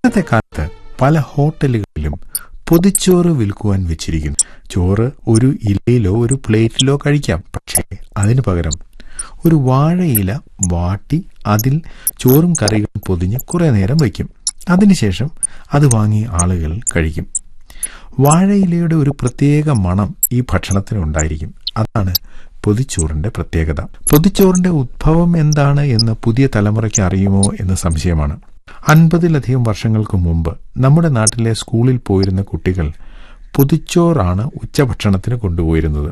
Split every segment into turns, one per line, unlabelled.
ഇന്നത്തെ കാലത്ത് പല ഹോട്ടലുകളിലും പൊതിച്ചോറ് വിൽക്കുവാൻ വെച്ചിരിക്കുന്നു ചോറ് ഒരു ഇലയിലോ ഒരു പ്ലേറ്റിലോ കഴിക്കാം പക്ഷേ അതിനു പകരം ഒരു വാഴയില വാട്ടി അതിൽ ചോറും കറികളും പൊതിഞ്ഞ് കുറെ നേരം വയ്ക്കും അതിനുശേഷം അത് വാങ്ങി ആളുകൾ കഴിക്കും വാഴയിലയുടെ ഒരു പ്രത്യേക മണം ഈ ഭക്ഷണത്തിന് ഉണ്ടായിരിക്കും അതാണ് പൊതിച്ചോറിന്റെ പ്രത്യേകത പൊതിച്ചോറിന്റെ ഉദ്ഭവം എന്താണ് എന്ന് പുതിയ തലമുറയ്ക്ക് അറിയുമോ എന്ന് സംശയമാണ് അൻപതിലധികം വർഷങ്ങൾക്ക് മുമ്പ് നമ്മുടെ നാട്ടിലെ സ്കൂളിൽ പോയിരുന്ന കുട്ടികൾ പൊതിച്ചോറാണ് ഉച്ചഭക്ഷണത്തിന് കൊണ്ടുപോയിരുന്നത്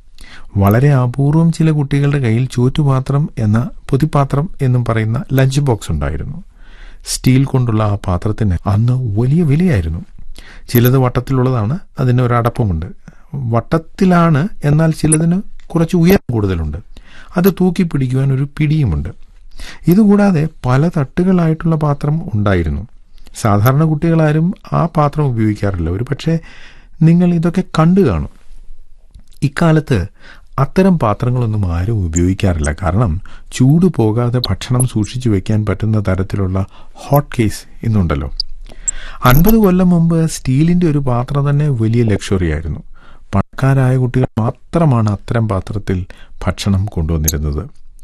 വളരെ അപൂർവം ചില കുട്ടികളുടെ കയ്യിൽ ചോറ്റുപാത്രം എന്ന പൊതിപാത്രം എന്നും പറയുന്ന ലഞ്ച് ബോക്സ് ഉണ്ടായിരുന്നു സ്റ്റീൽ കൊണ്ടുള്ള ആ പാത്രത്തിന് അന്ന് വലിയ വിലയായിരുന്നു ചിലത് വട്ടത്തിലുള്ളതാണ് അതിന് ഒരു അടപ്പമുണ്ട് വട്ടത്തിലാണ് എന്നാൽ ചിലതിന് കുറച്ച് ഉയരം കൂടുതലുണ്ട് അത് തൂക്കി പിടിക്കുവാൻ ഒരു പിടിയുമുണ്ട് ഇതുകൂടാതെ പല തട്ടുകളായിട്ടുള്ള പാത്രം ഉണ്ടായിരുന്നു സാധാരണ കുട്ടികളാരും ആ പാത്രം ഉപയോഗിക്കാറില്ല ഒരു പക്ഷേ നിങ്ങൾ ഇതൊക്കെ കണ്ടു കാണും ഇക്കാലത്ത് അത്തരം പാത്രങ്ങളൊന്നും ആരും ഉപയോഗിക്കാറില്ല കാരണം ചൂട് പോകാതെ ഭക്ഷണം സൂക്ഷിച്ചു വെക്കാൻ പറ്റുന്ന തരത്തിലുള്ള ഹോട്ട് കേസ് ഇന്നുണ്ടല്ലോ അൻപത് കൊല്ലം മുമ്പ് സ്റ്റീലിന്റെ ഒരു പാത്രം തന്നെ വലിയ ലക്ഷറി ആയിരുന്നു പണക്കാരായ കുട്ടികൾ മാത്രമാണ് അത്തരം പാത്രത്തിൽ ഭക്ഷണം കൊണ്ടുവന്നിരുന്നത്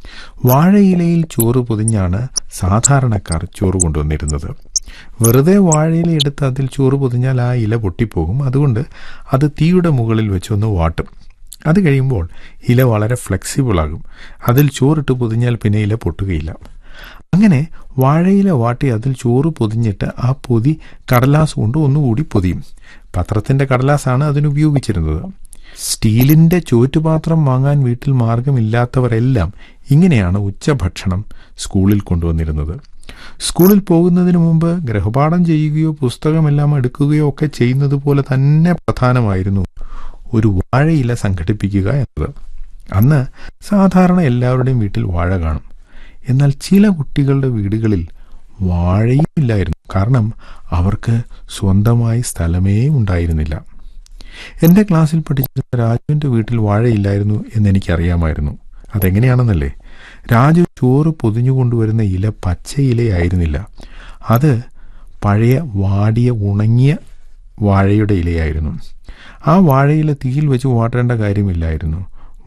വാഴയിലയിൽ ചോറ് പൊതിഞ്ഞാണ് സാധാരണക്കാർ ചോറ് കൊണ്ടുവന്നിരുന്നത് വെറുതെ വാഴയില എടുത്ത് അതിൽ ചോറ് പൊതിഞ്ഞാൽ ആ ഇല പൊട്ടിപ്പോകും അതുകൊണ്ട് അത് തീയുടെ മുകളിൽ വെച്ചൊന്ന് വാട്ടും അത് കഴിയുമ്പോൾ ഇല വളരെ ഫ്ലെക്സിബിൾ ആകും അതിൽ ചോറിട്ട് പൊതിഞ്ഞാൽ പിന്നെ ഇല പൊട്ടുകയില്ല അങ്ങനെ വാഴയില വാട്ടി അതിൽ ചോറ് പൊതിഞ്ഞിട്ട് ആ പൊതി കടലാസ് കൊണ്ട് ഒന്നുകൂടി പൊതിയും പത്രത്തിന്റെ കടലാസാണ് അതിനുപയോഗിച്ചിരുന്നത് സ്റ്റീലിന്റെ ചോറ്റുപാത്രം വാങ്ങാൻ വീട്ടിൽ മാർഗമില്ലാത്തവരെല്ലാം ഇങ്ങനെയാണ് ഉച്ചഭക്ഷണം സ്കൂളിൽ കൊണ്ടുവന്നിരുന്നത് സ്കൂളിൽ പോകുന്നതിന് മുമ്പ് ഗൃഹപാഠം ചെയ്യുകയോ പുസ്തകമെല്ലാം എടുക്കുകയോ ഒക്കെ ചെയ്യുന്നത് പോലെ തന്നെ പ്രധാനമായിരുന്നു ഒരു വാഴയില സംഘടിപ്പിക്കുക എന്നത് അന്ന് സാധാരണ എല്ലാവരുടെയും വീട്ടിൽ വാഴ കാണും എന്നാൽ ചില കുട്ടികളുടെ വീടുകളിൽ വാഴയും ഇല്ലായിരുന്നു കാരണം അവർക്ക് സ്വന്തമായി സ്ഥലമേ ഉണ്ടായിരുന്നില്ല എന്റെ ക്ലാസ്സിൽ പഠിച്ചിരുന്ന രാജുവിന്റെ വീട്ടിൽ വാഴയില്ലായിരുന്നു എന്ന് എനിക്കറിയാമായിരുന്നു അതെങ്ങനെയാണെന്നല്ലേ രാജു ചോറ് പൊതിഞ്ഞു കൊണ്ടുവരുന്ന ഇല പച്ച ഇലയായിരുന്നില്ല അത് പഴയ വാടിയ ഉണങ്ങിയ വാഴയുടെ ഇലയായിരുന്നു ആ വാഴയില തീയിൽ വെച്ച് വാട്ടേണ്ട കാര്യമില്ലായിരുന്നു